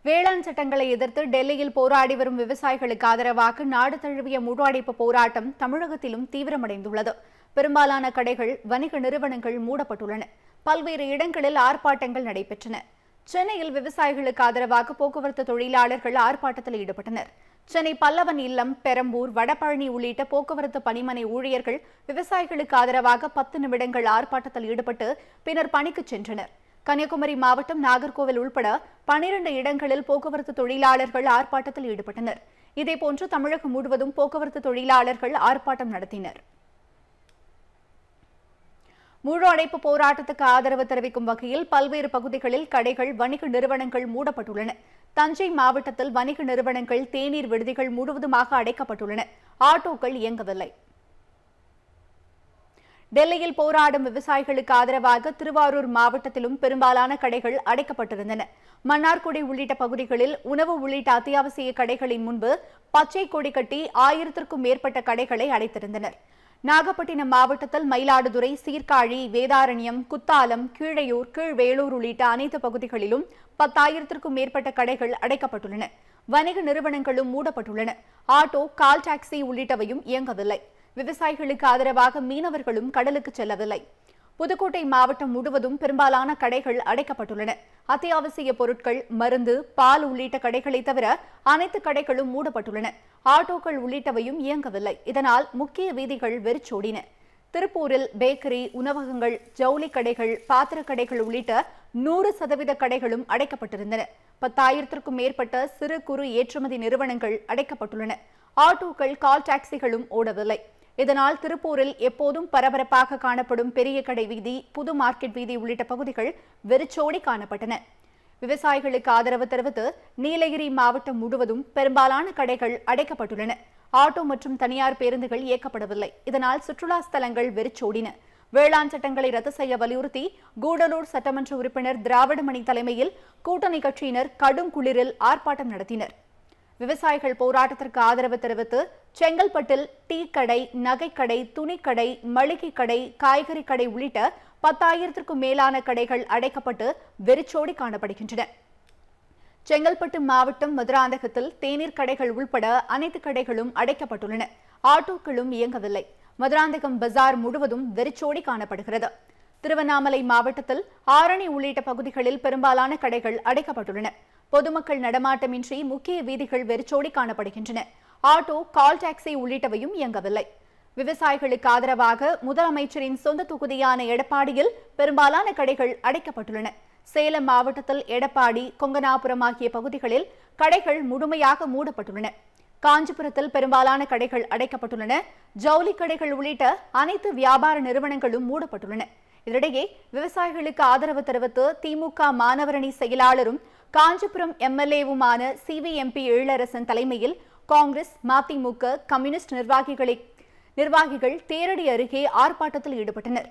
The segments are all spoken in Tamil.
வேளாண் சட்டங்களை எதிர்த்து டெல்லியில் போராடி வரும் விவசாயிகளுக்கு ஆதரவாக நாடு தழுவிய முழு அடைப்பு போராட்டம் தமிழகத்திலும் தீவிரமடைந்துள்ளது பெரும்பாலான கடைகள் வணிக நிறுவனங்கள் மூடப்பட்டுள்ளன பல்வேறு இடங்களில் ஆர்ப்பாட்டங்கள் நடைபெற்றன சென்னையில் விவசாயிகளுக்கு ஆதரவாக போக்குவரத்து தொழிலாளர்கள் ஆர்ப்பாட்டத்தில் ஈடுபட்டனர் சென்னை பல்லவன் இல்லம் பெரம்பூர் வடபழனி உள்ளிட்ட போக்குவரத்து பணிமனை ஊழியர்கள் விவசாயிகளுக்கு ஆதரவாக பத்து நிமிடங்கள் ஆர்ப்பாட்டத்தில் ஈடுபட்டு பின்னர் பணிக்கு சென்றனர் கன்னியாகுமரி மாவட்டம் நாகர்கோவில் உள்பட பனிரண்டு இடங்களில் போக்குவரத்து தொழிலாளர்கள் ஆர்ப்பாட்டத்தில் ஈடுபட்டனர் இதேபோன்று தமிழகம் முழுவதும் போக்குவரத்து தொழிலாளர்கள் ஆர்ப்பாட்டம் நடத்தினர் முழு அடைப்பு போராட்டத்துக்கு ஆதரவு தெரிவிக்கும் வகையில் பல்வேறு பகுதிகளில் கடைகள் வணிக நிறுவனங்கள் மூடப்பட்டுள்ளன தஞ்சை மாவட்டத்தில் வணிக நிறுவனங்கள் தேநீர் விடுதிகள் முழுவதுமாக அடைக்கப்பட்டுள்ளன ஆட்டோக்கள் இயங்கவில்லை டெல்லியில் போராடும் விவசாயிகளுக்கு ஆதரவாக திருவாரூர் மாவட்டத்திலும் பெரும்பாலான கடைகள் அடைக்கப்பட்டிருந்தன மன்னார்குடி உள்ளிட்ட பகுதிகளில் உணவு உள்ளிட்ட அத்தியாவசிய கடைகளின் முன்பு பச்சை கொடி கட்டி ஆயிரத்திற்கும் மேற்பட்ட கடைகளை அடைத்திருந்தனர் நாகப்பட்டினம் மாவட்டத்தில் மயிலாடுதுறை சீர்காழி வேதாரண்யம் குத்தாலம் கீழையூர் கீழ்வேளூர் உள்ளிட்ட அனைத்து பகுதிகளிலும் பத்தாயிரத்திற்கும் மேற்பட்ட கடைகள் அடைக்கப்பட்டுள்ளன வணிக நிறுவனங்களும் மூடப்பட்டுள்ளன ஆட்டோ கால் டாக்ஸி உள்ளிட்டவையும் இயங்கவில்லை விவசாயிகளுக்கு ஆதரவாக மீனவர்களும் கடலுக்கு செல்லவில்லை புதுக்கோட்டை மாவட்டம் முழுவதும் பெரும்பாலான கடைகள் அடைக்கப்பட்டுள்ளன அத்தியாவசிய பொருட்கள் மருந்து பால் உள்ளிட்ட கடைகளை தவிர அனைத்து கடைகளும் மூடப்பட்டுள்ளன ஆட்டோக்கள் உள்ளிட்டவையும் இயங்கவில்லை இதனால் முக்கிய வீதிகள் வெறிச்சோடின திருப்பூரில் பேக்கரி உணவகங்கள் ஜவுளி கடைகள் பாத்திரக் கடைகள் உள்ளிட்ட நூறு சதவீத கடைகளும் அடைக்கப்பட்டிருந்தன பத்தாயிரத்திற்கும் மேற்பட்ட சிறு குறு ஏற்றுமதி நிறுவனங்கள் அடைக்கப்பட்டுள்ளன ஆட்டோக்கள் கால் டாக்ஸிகளும் ஓடவில்லை இதனால் திருப்பூரில் எப்போதும் பரபரப்பாக காணப்படும் பெரிய கடை வீதி புது மார்க்கெட் வீதி உள்ளிட்ட பகுதிகள் வெறிச்சோடி காணப்பட்டன விவசாயிகளுக்கு ஆதரவு தெரிவித்து நீலகிரி மாவட்டம் முழுவதும் பெரும்பாலான கடைகள் அடைக்கப்பட்டுள்ளன ஆட்டோ மற்றும் தனியார் பேருந்துகள் இயக்கப்படவில்லை இதனால் சுற்றுலா ஸ்தலங்கள் வெறிச்சோடின வேளாண் சட்டங்களை ரத்து செய்ய வலியுறுத்தி கூடலூர் சட்டமன்ற உறுப்பினர் திராவிடமணி தலைமையில் கூட்டணி கட்சியினர் கடும் குளிரில் ஆர்ப்பாட்டம் நடத்தினர் விவசாயிகள் போராட்டத்திற்கு ஆதரவு தெரிவித்து செங்கல்பட்டில் டீ கடை நகைக்கடை துணிக்கடை மளிகை கடை காய்கறி கடை உள்ளிட்ட பத்தாயிரத்திற்கும் மேலான கடைகள் அடைக்கப்பட்டு வெறிச்சோடி காணப்படுகின்றன செங்கல்பட்டு மாவட்டம் மதுராந்தகத்தில் தேநீர் கடைகள் உள்பட அனைத்து கடைகளும் அடைக்கப்பட்டுள்ளன ஆட்டோக்களும் இயங்கவில்லை மதுராந்தகம் பஜார் முழுவதும் வெறிச்சோடி காணப்படுகிறது திருவண்ணாமலை மாவட்டத்தில் ஆரணி உள்ளிட்ட பகுதிகளில் பெரும்பாலான கடைகள் அடைக்கப்பட்டுள்ளன பொதுமக்கள் நடமாட்டமின்றி முக்கிய வீதிகள் வெறிச்சோடி காணப்படுகின்றன ஆட்டோ கால் டாக்ஸி உள்ளிட்டவையும் இயங்கவில்லை விவசாயிகளுக்கு ஆதரவாக முதலமைச்சரின் சொந்த தொகுதியான எடப்பாடியில் பெரும்பாலான கடைகள் அடைக்கப்பட்டுள்ளன சேலம் மாவட்டத்தில் எடப்பாடி கொங்கனாபுரம் ஆகிய பகுதிகளில் கடைகள் முழுமையாக மூடப்பட்டுள்ளன காஞ்சிபுரத்தில் பெரும்பாலான கடைகள் அடைக்கப்பட்டுள்ளன ஜவுளி கடைகள் உள்ளிட்ட அனைத்து வியாபார நிறுவனங்களும் மூடப்பட்டுள்ளன இதனிடையே விவசாயிகளுக்கு ஆதரவு தெரிவித்து திமுக மாணவரணி செயலாளரும் காஞ்சிபுரம் எம்எல்ஏவுமான சிவிஎம்பி எழிலரசன் தலைமையில் காங்கிரஸ் மதிமுக கம்யூனிஸ்ட் நிர்வாகிகளை நிர்வாகிகள் தேரடி அருகே ஆர்ப்பாட்டத்தில் ஈடுபட்டனர்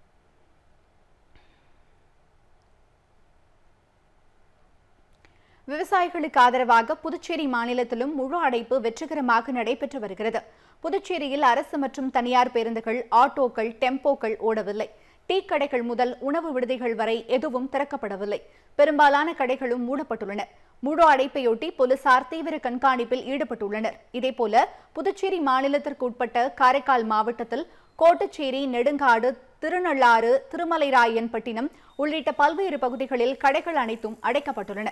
விவசாயிகளுக்கு ஆதரவாக புதுச்சேரி மாநிலத்திலும் முழு அடைப்பு வெற்றிகரமாக நடைபெற்று வருகிறது புதுச்சேரியில் அரசு மற்றும் தனியார் பேருந்துகள் ஆட்டோக்கள் டெம்போக்கள் ஓடவில்லை டீ கடைகள் முதல் உணவு விடுதிகள் வரை எதுவும் திறக்கப்படவில்லை பெரும்பாலான கடைகளும் மூடப்பட்டுள்ளன முழு அடைப்பையொட்டி போலீசார் தீவிர கண்காணிப்பில் ஈடுபட்டுள்ளனர் இதேபோல புதுச்சேரி மாநிலத்திற்கு உட்பட்ட காரைக்கால் மாவட்டத்தில் கோட்டச்சேரி நெடுங்காடு திருநள்ளாறு திருமலைராயன்பட்டினம் உள்ளிட்ட பல்வேறு பகுதிகளில் கடைகள் அனைத்தும் அடைக்கப்பட்டுள்ளன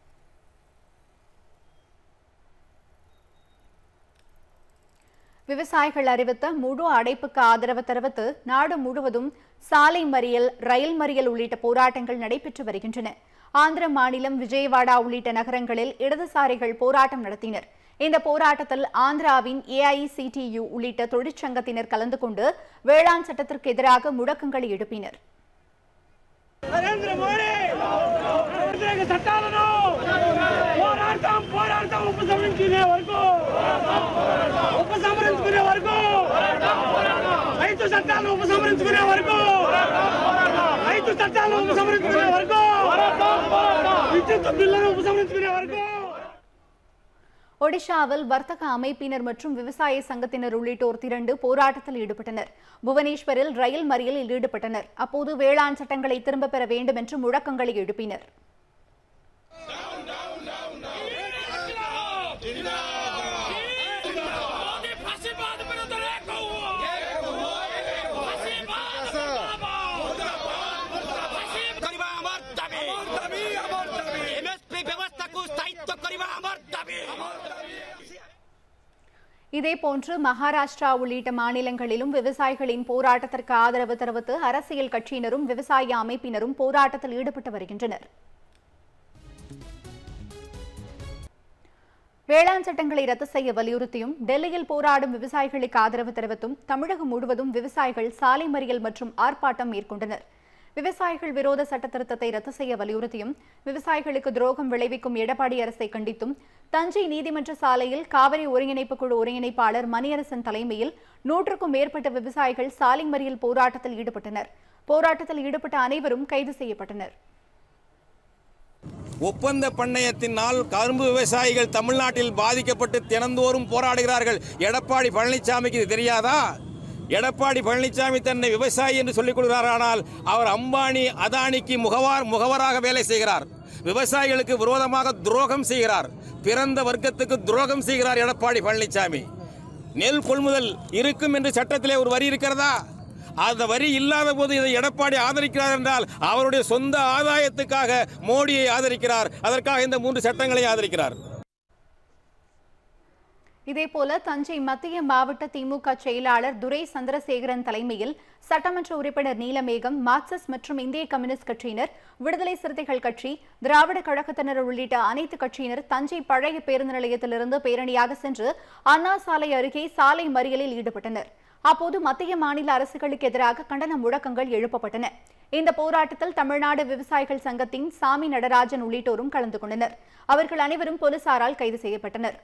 விவசாயிகள் அறிவித்த முழு அடைப்புக்கு ஆதரவு தெரிவித்து நாடு முழுவதும் சாலை மறியல் ரயில் மறியல் உள்ளிட்ட போராட்டங்கள் நடைபெற்று வருகின்றன ஆந்திர மாநிலம் விஜயவாடா உள்ளிட்ட நகரங்களில் இடதுசாரிகள் போராட்டம் நடத்தினர் இந்த போராட்டத்தில் ஆந்திராவின் ஏஐசிடியு உள்ளிட்ட தொழிற்சங்கத்தினர் கலந்து கொண்டு வேளாண் சட்டத்திற்கு எதிராக முழக்கங்களை எழுப்பினர் నరేంద్ర మోడీ వ్యతిరేక చట్టాలను పోరాడతాం పోరాడతాం ఉపసంహరించుకునే వరకు ఉపసంహరించుకునే వరకు రైతు చట్టాలను ఉపసంహరించుకునే వరకు రైతు చట్టాలను ఉపసంహరించుకునే వరకు విద్యుత్ బిల్లును ఉపసంహరించుకునే వరకు ஒடிஷாவில் வர்த்தக அமைப்பினர் மற்றும் விவசாய சங்கத்தினர் உள்ளிட்டோர் திரண்டு போராட்டத்தில் ஈடுபட்டனர் புவனேஸ்வரில் ரயில் மறியலில் ஈடுபட்டனர் அப்போது வேளாண் சட்டங்களை திரும்பப் பெற வேண்டும் என்று முழக்கங்களை எழுப்பினர் இதேபோன்று மகாராஷ்டிரா உள்ளிட்ட மாநிலங்களிலும் விவசாயிகளின் போராட்டத்திற்கு ஆதரவு தெரிவித்து அரசியல் கட்சியினரும் விவசாய அமைப்பினரும் போராட்டத்தில் ஈடுபட்டு வருகின்றனர் வேளாண் சட்டங்களை ரத்து செய்ய வலியுறுத்தியும் டெல்லியில் போராடும் விவசாயிகளுக்கு ஆதரவு தெரிவித்தும் தமிழகம் முழுவதும் விவசாயிகள் சாலை மறியல் மற்றும் ஆர்ப்பாட்டம் மேற்கொண்டனர் விவசாயிகள் விரோத சட்ட திருத்தத்தை ரத்து செய்ய வலியுறுத்தியும் விவசாயிகளுக்கு துரோகம் விளைவிக்கும் எடப்பாடி அரசை கண்டித்தும் தஞ்சை நீதிமன்ற சாலையில் காவிரி ஒருங்கிணைப்பு குழு ஒருங்கிணைப்பாளர் மணியரசன் தலைமையில் நூற்றுக்கும் மேற்பட்ட விவசாயிகள் சாலை மறியல் போராட்டத்தில் ஈடுபட்டனர் போராட்டத்தில் ஈடுபட்ட அனைவரும் கைது செய்யப்பட்டனர் ஒப்பந்த பண்ணையத்தினால் கரும்பு விவசாயிகள் தமிழ்நாட்டில் பாதிக்கப்பட்டு தினந்தோறும் போராடுகிறார்கள் எடப்பாடி பழனிசாமிக்கு இது தெரியாதா எடப்பாடி பழனிசாமி தன்னை விவசாயி என்று சொல்லிக் கொள்கிறாரானால் அவர் அம்பானி அதானிக்கு முகவார் முகவராக வேலை செய்கிறார் விவசாயிகளுக்கு விரோதமாக துரோகம் செய்கிறார் பிறந்த வர்க்கத்துக்கு துரோகம் செய்கிறார் எடப்பாடி பழனிசாமி நெல் கொள்முதல் இருக்கும் என்று சட்டத்திலே ஒரு வரி இருக்கிறதா அந்த வரி இல்லாத போது இதை எடப்பாடி ஆதரிக்கிறார் என்றால் அவருடைய சொந்த ஆதாயத்துக்காக மோடியை ஆதரிக்கிறார் அதற்காக இந்த மூன்று சட்டங்களை ஆதரிக்கிறார் இதேபோல தஞ்சை மத்திய மாவட்ட திமுக செயலாளர் துரை சந்திரசேகரன் தலைமையில் சட்டமன்ற உறுப்பினர் நீலமேகம் மார்க்சிஸ்ட் மற்றும் இந்திய கம்யூனிஸ்ட் கட்சியினர் விடுதலை சிறுத்தைகள் கட்சி திராவிட கழகத்தினர் உள்ளிட்ட அனைத்து கட்சியினர் தஞ்சை பழைய பேருந்து நிலையத்திலிருந்து பேரணியாக சென்று அண்ணா சாலை அருகே சாலை மறியலில் ஈடுபட்டனர் அப்போது மத்திய மாநில அரசுகளுக்கு எதிராக கண்டன முழக்கங்கள் எழுப்பப்பட்டன இந்த போராட்டத்தில் தமிழ்நாடு விவசாயிகள் சங்கத்தின் சாமி நடராஜன் உள்ளிட்டோரும் கலந்து கொண்டனர் அவர்கள் அனைவரும் போலீசாரால் கைது செய்யப்பட்டனர்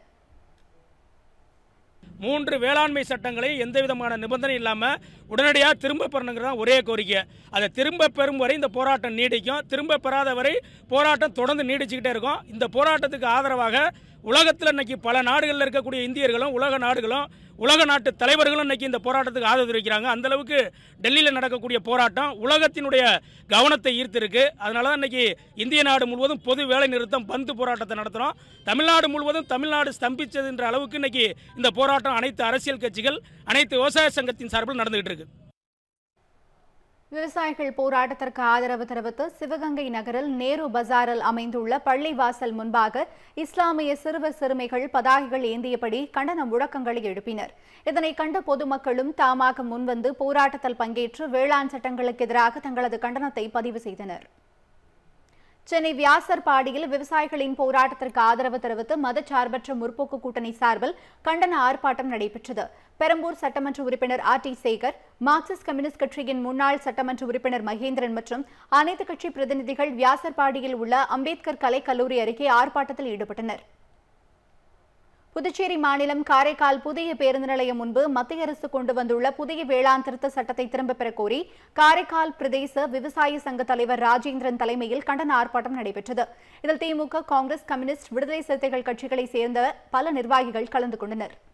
மூன்று வேளாண்மை சட்டங்களை எந்த விதமான நிபந்தனை இல்லாமல் உடனடியாக திரும்ப பெறணுங்கிறது தான் ஒரே கோரிக்கை அதை திரும்ப பெறும் வரை இந்த போராட்டம் நீடிக்கும் திரும்ப பெறாத வரை போராட்டம் தொடர்ந்து நீடிச்சுக்கிட்டே இருக்கும் இந்த போராட்டத்துக்கு ஆதரவாக உலகத்தில் இன்னைக்கு பல நாடுகளில் இருக்கக்கூடிய இந்தியர்களும் உலக நாடுகளும் உலக நாட்டு தலைவர்களும் இன்னைக்கு இந்த போராட்டத்துக்கு ஆதரவு தெரிவிக்கிறாங்க அந்த அளவுக்கு டெல்லியில் நடக்கக்கூடிய போராட்டம் உலகத்தினுடைய கவனத்தை ஈர்த்திருக்கு அதனால தான் இன்னைக்கு இந்திய நாடு முழுவதும் பொது வேலை நிறுத்தம் பந்து போராட்டத்தை நடத்துகிறோம் தமிழ்நாடு முழுவதும் தமிழ்நாடு ஸ்தம்பிச்சதுன்ற அளவுக்கு இன்னைக்கு இந்த போராட்டம் அனைத்து அரசியல் கட்சிகள் அனைத்து விவசாய சங்கத்தின் சார்பில் நடந்துகிட்டு இருக்கு விவசாயிகள் போராட்டத்திற்கு ஆதரவு தெரிவித்து சிவகங்கை நகரில் நேரு பஜாரில் அமைந்துள்ள பள்ளிவாசல் முன்பாக இஸ்லாமிய சிறுவர் சிறுமிகள் பதாகைகள் ஏந்தியபடி கண்டன முழக்கங்களை எழுப்பினர் இதனை கண்ட பொதுமக்களும் தாமாக முன்வந்து போராட்டத்தில் பங்கேற்று வேளாண் சட்டங்களுக்கு எதிராக தங்களது கண்டனத்தை பதிவு செய்தனர் சென்னை வியாசர்பாடியில் விவசாயிகளின் போராட்டத்திற்கு ஆதரவு தெரிவித்து மதச்சார்பற்ற முற்போக்கு கூட்டணி சார்பில் கண்டன ஆர்ப்பாட்டம் நடைபெற்றது பெரம்பூர் சட்டமன்ற உறுப்பினர் R D Sekar Marxist communist கட்சியின் முன்னாள் சட்டமன்ற உறுப்பினர் மகேந்திரன் மற்றும் அனைத்து கட்சி பிரதிநிதிகள் வியாசர்பாடியில் உள்ள அம்பேத்கர் கலைக் கல்லூரி அருகே ஆர்ப்பாட்டத்தில் ஈடுபட்டனர் புதுச்சேரி மாநிலம் காரைக்கால் புதிய பேருந்து நிலையம் முன்பு மத்திய அரசு கொண்டு வந்துள்ள புதிய வேளாண் திருத்த சட்டத்தை திரும்பப் பெறக் கோரி காரைக்கால் பிரதேச விவசாய சங்க தலைவர் ராஜேந்திரன் தலைமையில் கண்டன ஆர்ப்பாட்டம் நடைபெற்றது இதில் திமுக காங்கிரஸ் கம்யூனிஸ்ட் விடுதலை சிறுத்தைகள் கட்சிகளைச் சேர்ந்த பல நிர்வாகிகள் கலந்து கொண்டனர்